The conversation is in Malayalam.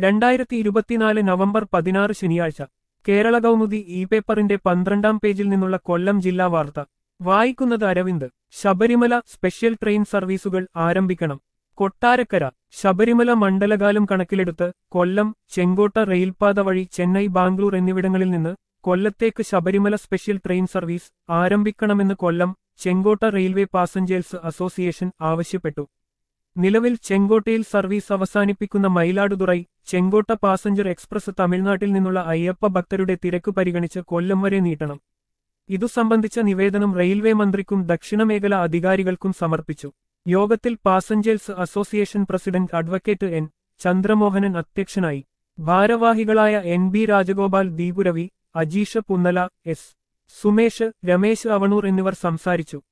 രണ്ടായിരത്തി ഇരുപത്തിനാല് നവംബർ പതിനാറ് ശനിയാഴ്ച കേരള കൗമുദി ഇ പേപ്പറിന്റെ പന്ത്രണ്ടാം പേജിൽ നിന്നുള്ള കൊല്ലം ജില്ലാ വാർത്ത വായിക്കുന്നത് അരവിന്ദ് ശബരിമല സ്പെഷ്യൽ ട്രെയിൻ സർവീസുകൾ ആരംഭിക്കണം കൊട്ടാരക്കര ശബരിമല മണ്ഡലകാലം കണക്കിലെടുത്ത് കൊല്ലം ചെങ്കോട്ട റെയിൽപാത വഴി ചെന്നൈ ബാംഗ്ലൂർ എന്നിവിടങ്ങളിൽ നിന്ന് കൊല്ലത്തേക്ക് ശബരിമല സ്പെഷ്യൽ ട്രെയിൻ സർവീസ് ആരംഭിക്കണമെന്ന് Kollam Chenkotta railway passengers association ആവശ്യപ്പെട്ടു നിലവിൽ ചെങ്കോട്ടയിൽ സർവീസ് അവസാനിപ്പിക്കുന്ന മയിലാടുതുറൈ ചെങ്കോട്ട പാസഞ്ചർ എക്സ്പ്രസ് തമിഴ്നാട്ടിൽ നിന്നുള്ള അയ്യപ്പ ഭക്തരുടെ തിരക്ക് പരിഗണിച്ച് കൊല്ലം വരെ നീട്ടണം ഇതു സംബന്ധിച്ച നിവേദനം റെയിൽവേ മന്ത്രിക്കും ദക്ഷിണമേഖല അധികാരികൾക്കും സമർപ്പിച്ചു യോഗത്തിൽ passengers association president advocate N Chandramohanan അധ്യക്ഷനായി ഭാരവാഹികളായ N B Rajagopal Deepuravi Ajeesha Punnala S Sumesh Ramesh Avanoor എന്നിവർ സംസാരിച്ചു